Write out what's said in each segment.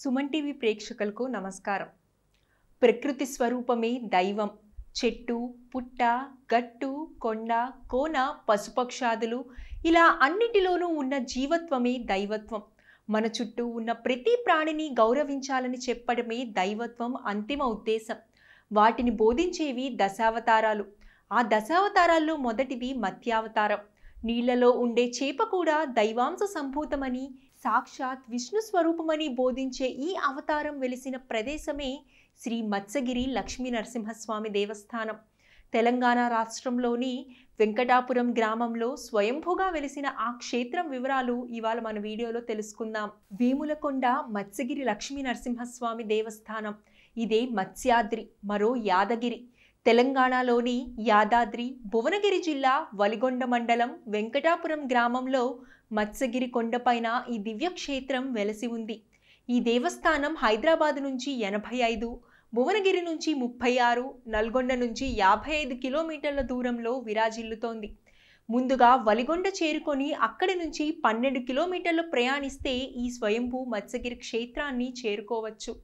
Suman TV ప్రేక్షకులకు నమస్కారం ప్రకృతి స్వరూపమే దైవం చెట్టు పుట్ట గట్టు కొండ కోన పశుపక్షాదులు ఇలా అన్నిటిలోనూ ఉన్న జీవత్వమే దైవత్వం మన చుట్టూ ఉన్న ప్రతి ప్రాణిని గౌరవించాలని చెప్పడమే దైవత్వం అంతిమ ఉద్దేశం వాటిని బోధించేవి దశావతారాలు ఆ దశావతారాల్లో మొదటిది మత్స్యావతారం నీళ్లలో ఉండే చేప కూడా దైవాంశ సంభూతమని సాక్షాత్ విష్ణు స్వరూపమని బోధించే ఈ అవతారం వెలిసిన ప్రదేశమే శ్రీ మత్స్యగిరి లక్ష్మీ నరసింహస్వామి దేవస్థానం తెలంగాణ రాష్ట్రంలోని వెంకటాపురం గ్రామంలో స్వయంభూగా వెలిసిన ఆ క్షేత్రం వివరాలు ఇవాళ మన వీడియోలో తెలుసుకుందాం వేములకొండ మత్స్యగిరి లక్ష్మీ నరసింహస్వామి దేవస్థానం ఇదే మత్స్యాద్రి మరో యాదగిరి తెలంగాణలోని యాదాద్రి భువనగిరి జిల్లా వలిగొండ మండలం వెంకటాపురం గ్రామంలో మత్స్యగిరి కొండపైన ఈ దివ్యక్షేత్రం వెలసి ఉంది ఈ దేవస్థానం హైదరాబాద్ నుంచి ఎనభై ఐదు భువనగిరి నుంచి ముప్పై ఆరు నల్గొండ నుంచి యాభై ఐదు కిలోమీటర్ల దూరంలో విరాజిల్లుతోంది ముందుగా వలిగొండ చేరుకొని అక్కడి నుంచి పన్నెండు కిలోమీటర్లు ప్రయాణిస్తే ఈ స్వయంభూ మత్స్యగిరి క్షేత్రాన్ని చేరుకోవచ్చు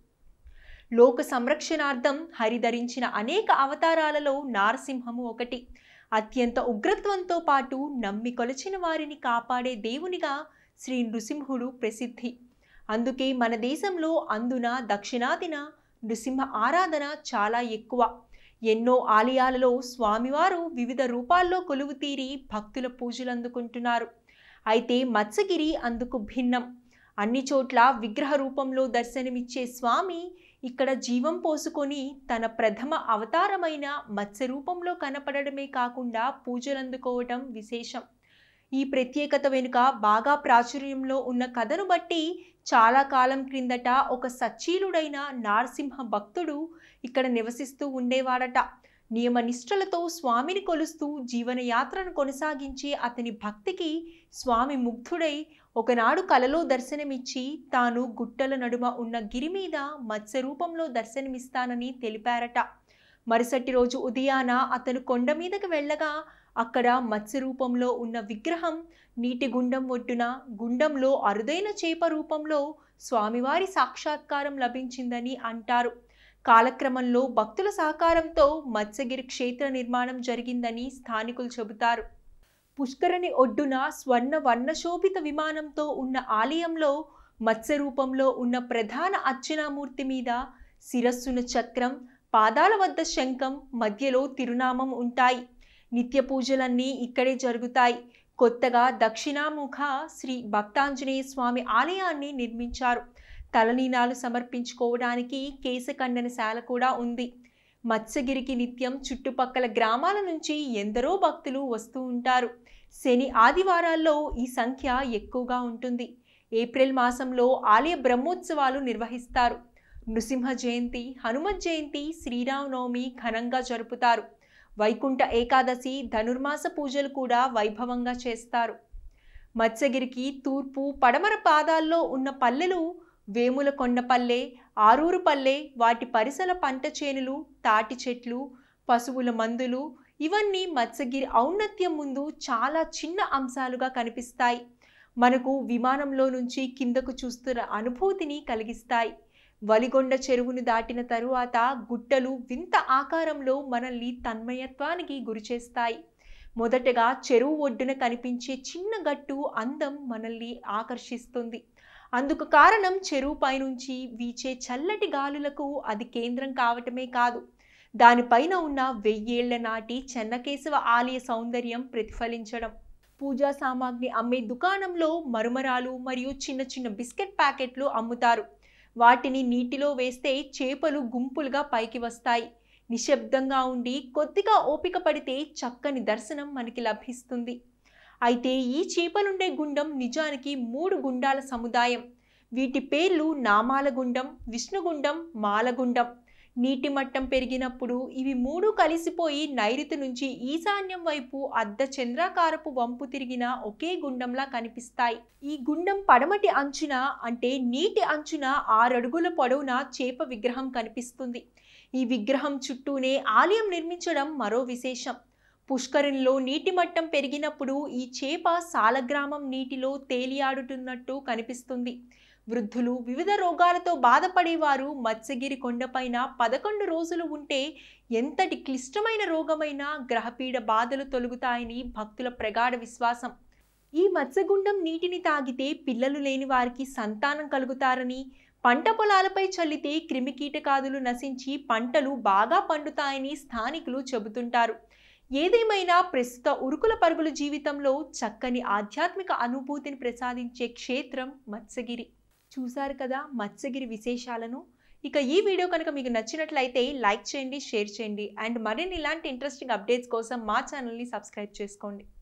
లోక సంరక్షణార్థం హరిధరించిన అనేక అవతారాలలో నారసింహము ఒకటి అత్యంత ఉగ్రత్వంతో పాటు నమ్మి కొలచిన వారిని కాపాడే దేవునిగా శ్రీ నృసింహుడు ప్రసిద్ధి అందుకే మన దేశంలో అందున దక్షిణాదిన నృసింహ ఆరాధన చాలా ఎక్కువ ఎన్నో ఆలయాలలో స్వామివారు వివిధ రూపాల్లో కొలువు తీరి భక్తుల పూజలు అందుకుంటున్నారు అయితే మత్స్యగిరి అందుకు భిన్నం అన్ని చోట్ల విగ్రహ రూపంలో దర్శనమిచ్చే స్వామి ఇక్కడ జీవం పోసుకొని తన ప్రథమ అవతారమైన మత్స్య రూపంలో కనపడడమే కాకుండా పూజలందుకోవటం విశేషం ఈ ప్రత్యేకత వెనుక బాగా ప్రాచుర్యంలో ఉన్న కథను బట్టి చాలా కాలం క్రిందట ఒక సచ్చీలుడైన నారసింహ భక్తుడు ఇక్కడ నివసిస్తూ ఉండేవాడట నియమనిష్టలతో స్వామిని కొలుస్తూ జీవనయాత్రను కొనసాగించే అతని భక్తికి స్వామి ముగ్ధుడై ఒకనాడు కలలో దర్శనమిచ్చి తాను గుట్టల నడుమ ఉన్న గిరి మీద మత్స్య రూపంలో దర్శనమిస్తానని తెలిపారట మరుసటి రోజు ఉదయాన అతను కొండ మీదకి వెళ్ళగా అక్కడ మత్స్య రూపంలో ఉన్న విగ్రహం నీటి గుండం ఒడ్డున గుండంలో అరుదైన చేప రూపంలో స్వామివారి సాక్షాత్కారం లభించిందని అంటారు కాలక్రమంలో భక్తుల సహకారంతో మత్స్యగిరి క్షేత్ర నిర్మాణం జరిగిందని స్థానికులు చెబుతారు పుష్కరిణి ఒడ్డున స్వర్ణ వర్ణశోభిత విమానంతో ఉన్న ఆలయంలో మత్స్య రూపంలో ఉన్న ప్రధాన అర్చనామూర్తి మీద శిరస్సున చక్రం పాదాల వద్ద శంఖం మధ్యలో తిరునామం ఉంటాయి నిత్య పూజలన్నీ ఇక్కడే జరుగుతాయి కొత్తగా దక్షిణాముఖ శ్రీ భక్తాంజనేయ స్వామి ఆలయాన్ని నిర్మించారు తలనీనాలు సమర్పించుకోవడానికి కేశఖండనశాల కూడా ఉంది మత్స్యగిరికి నిత్యం చుట్టుపక్కల గ్రామాల నుంచి ఎందరో భక్తులు వస్తూ ఉంటారు శని ఆదివారాల్లో ఈ సంఖ్య ఎక్కువగా ఉంటుంది ఏప్రిల్ మాసంలో ఆలయ బ్రహ్మోత్సవాలు నిర్వహిస్తారు నృసింహ జయంతి హనుమత్ జయంతి శ్రీరామనవమి ఘనంగా జరుపుతారు వైకుంఠ ఏకాదశి ధనుర్మాస పూజలు కూడా వైభవంగా చేస్తారు మత్స్యగిరికి తూర్పు పడమర పాదాల్లో ఉన్న పల్లెలు వేముల కొండపల్లె ఆరూరు పల్లె వాటి పరిసర పంట చేనులు తాటి చెట్లు పశువుల మందులు ఇవన్నీ మత్స్యగిరి ఔన్నత్యం ముందు చాలా చిన్న అంశాలుగా కనిపిస్తాయి మనకు విమానంలో నుంచి కిందకు చూస్తున్న అనుభూతిని కలిగిస్తాయి వలిగొండ చెరువును దాటిన తరువాత గుట్టలు వింత ఆకారంలో మనల్ని తన్మయత్వానికి గురిచేస్తాయి మొదటగా చెరువు ఒడ్డున కనిపించే చిన్న గట్టు అందం మనల్ని ఆకర్షిస్తుంది అందుకు కారణం చెరువు పైనుంచి వీచే చల్లటి గాలులకు అది కేంద్రం కావటమే కాదు దానిపైన ఉన్న వెయ్యేళ్ల నాటి చెన్నకేశవ ఆలయ సౌందర్యం ప్రతిఫలించడం పూజా సామాగ్రి అమ్మే దుకాణంలో మరుమరాలు మరియు చిన్న చిన్న బిస్కెట్ ప్యాకెట్లు అమ్ముతారు వాటిని నీటిలో వేస్తే చేపలు గుంపులుగా పైకి వస్తాయి నిశ్శబ్దంగా ఉండి కొద్దిగా ఓపిక పడితే చక్కని దర్శనం మనకి లభిస్తుంది అయితే ఈ చేపలుండే గుండం నిజానికి మూడు గుండాల సముదాయం వీటి పేర్లు నామాల గుండం విష్ణుగుండం మాలగుండం నీటి మట్టం పెరిగినప్పుడు ఇవి మూడు కలిసిపోయి నైరుతి నుంచి ఈశాన్యం వైపు అర్ధ చంద్రాకారపు వంపు తిరిగిన ఒకే గుండంలా కనిపిస్తాయి ఈ గుండం పడమటి అంచున అంటే నీటి అంచున ఆరడుగుల పొడవున చేప విగ్రహం కనిపిస్తుంది ఈ విగ్రహం చుట్టూనే ఆలయం నిర్మించడం మరో విశేషం పుష్కరిణిలో నీటి మట్టం పెరిగినప్పుడు ఈ చేప సాలగ్రామం నీటిలో తేలియాడుతున్నట్టు కనిపిస్తుంది వృద్ధులు వివిధ రోగాలతో బాధపడేవారు మత్స్యగిరి కొండపైన పదకొండు రోజులు ఉంటే ఎంతటి క్లిష్టమైన రోగమైన గ్రహపీడ బాధలు తొలుగుతాయని భక్తుల ప్రగాఢ విశ్వాసం ఈ మత్స్యగుండం నీటిని తాగితే పిల్లలు లేని వారికి సంతానం కలుగుతారని పంట పొలాలపై చల్లితే క్రిమికీటకాదులు నశించి పంటలు బాగా పండుతాయని స్థానికులు చెబుతుంటారు ఏదేమైనా ప్రస్తుత ఉరుకుల పరుగుల జీవితంలో చక్కని ఆధ్యాత్మిక అనుభూతిని ప్రసాదించే క్షేత్రం మత్స్యగిరి చూశారు కదా మత్స్యగిరి విశేషాలను ఇక ఈ వీడియో కనుక మీకు నచ్చినట్లయితే లైక్ చేయండి షేర్ చేయండి అండ్ మరిన్ని ఇలాంటి ఇంట్రెస్టింగ్ అప్డేట్స్ కోసం మా ఛానల్ని సబ్స్క్రైబ్ చేసుకోండి